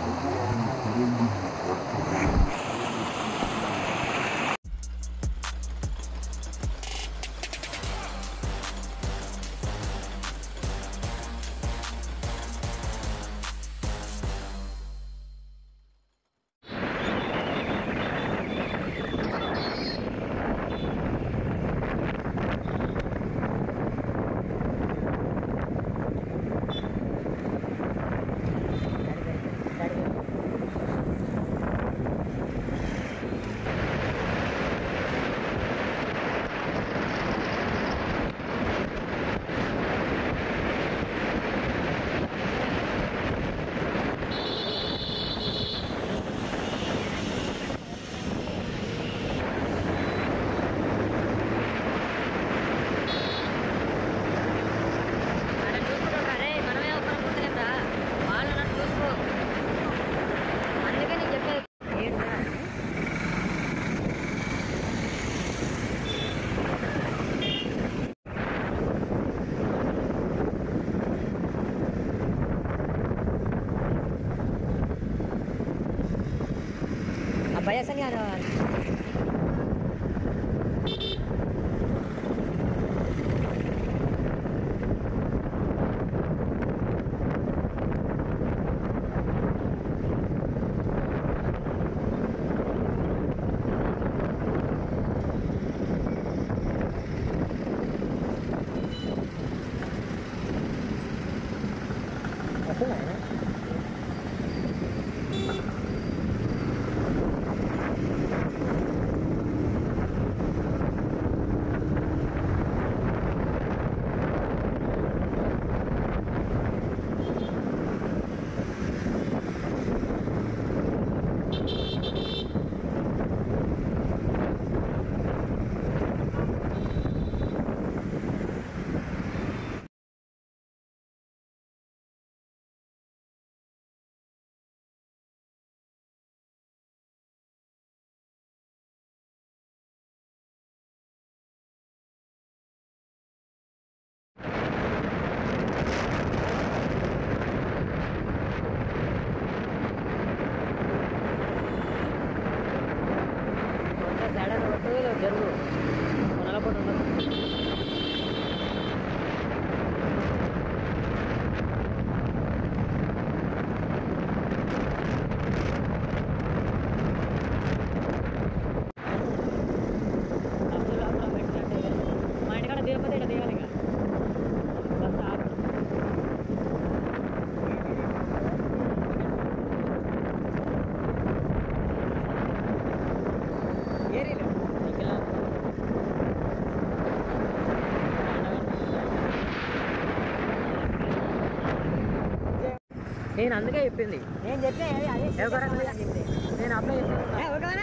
వాళ్ళని చూసుకుంటారా రే మనమే ఒకరం పుట్టలేదా వాళ్ళు నన్ను చూసుకో అందుకే నేను చెప్పేది ఏంట్రా అబ్బాయి అసలు సడన్ కొట్టు జరుగు కొనలపోటు ఉండదు అప్పుడు అప్పుడు పెట్టినట్టే మా ఇంటికాడ దిగకపోతే ఇక్కడ దిగాలి ఇక బస్ ఆపు. ఏరీలు ఇక్కడ నేను అందుకే చెప్పింది నేను చెప్పే ఎవరైనా నేను అప్లై చేస్తాను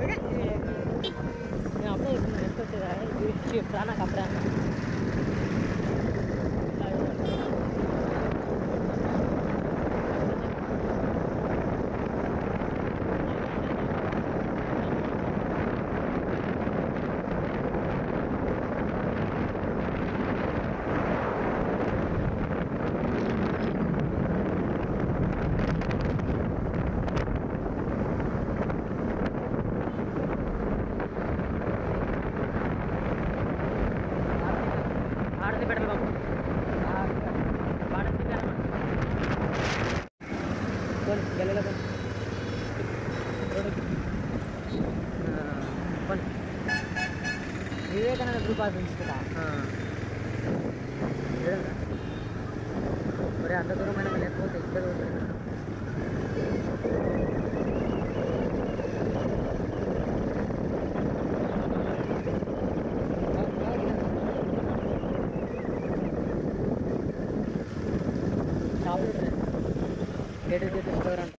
నేను అప్లై చేస్తున్నాను ఎంత వచ్చేదా చెప్తా నాకు అప్పుడే అన్న ఆడది పెట్టాలి బాబు ఆడది పెట్టాలి కొన్ని గెలలో కొన్ని కొన్ని వివేకానంద గ్రూప్ ఆఫ్ ఇన్స్టిట్యూట్ మరి అంత దూరమైన లేకపోతే ఇక్కడ ఉంటుంది షాపులు గేట్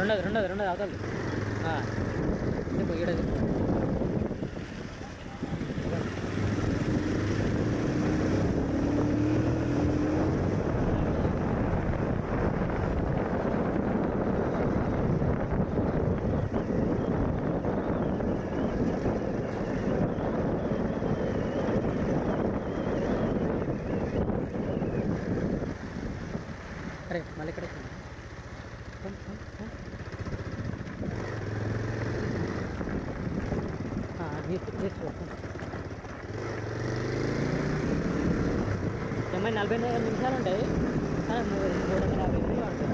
రెండోది రెండోది రెండోది అవతలది ఆ. దింపు ఈడ దింపు. అరే మళ్ళీ ఇక్కడ తీసుకో తొంభై నలభై ఐదు నిమిషాలు ఉంటాయి ఆ, మూడు మూడు వందల యాభై ఎనిమిది పడుతుంది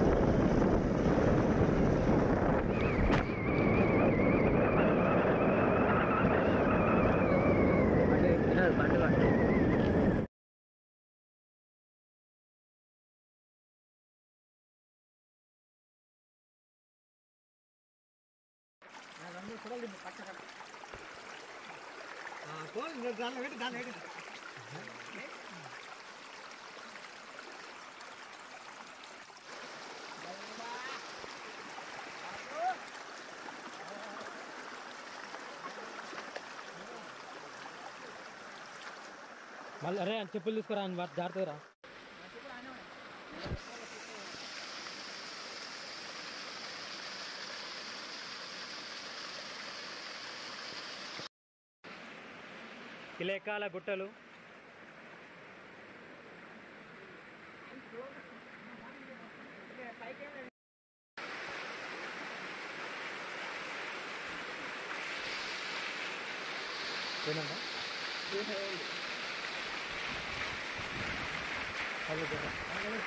బండి ఎక్కినారు, బండి బండి మళ్ళీ అరే చెప్పులు తీసుకురా అని వాటి జాగ్రత్తగా రా కిలేకాల గుట్టలు ఏనంట అదే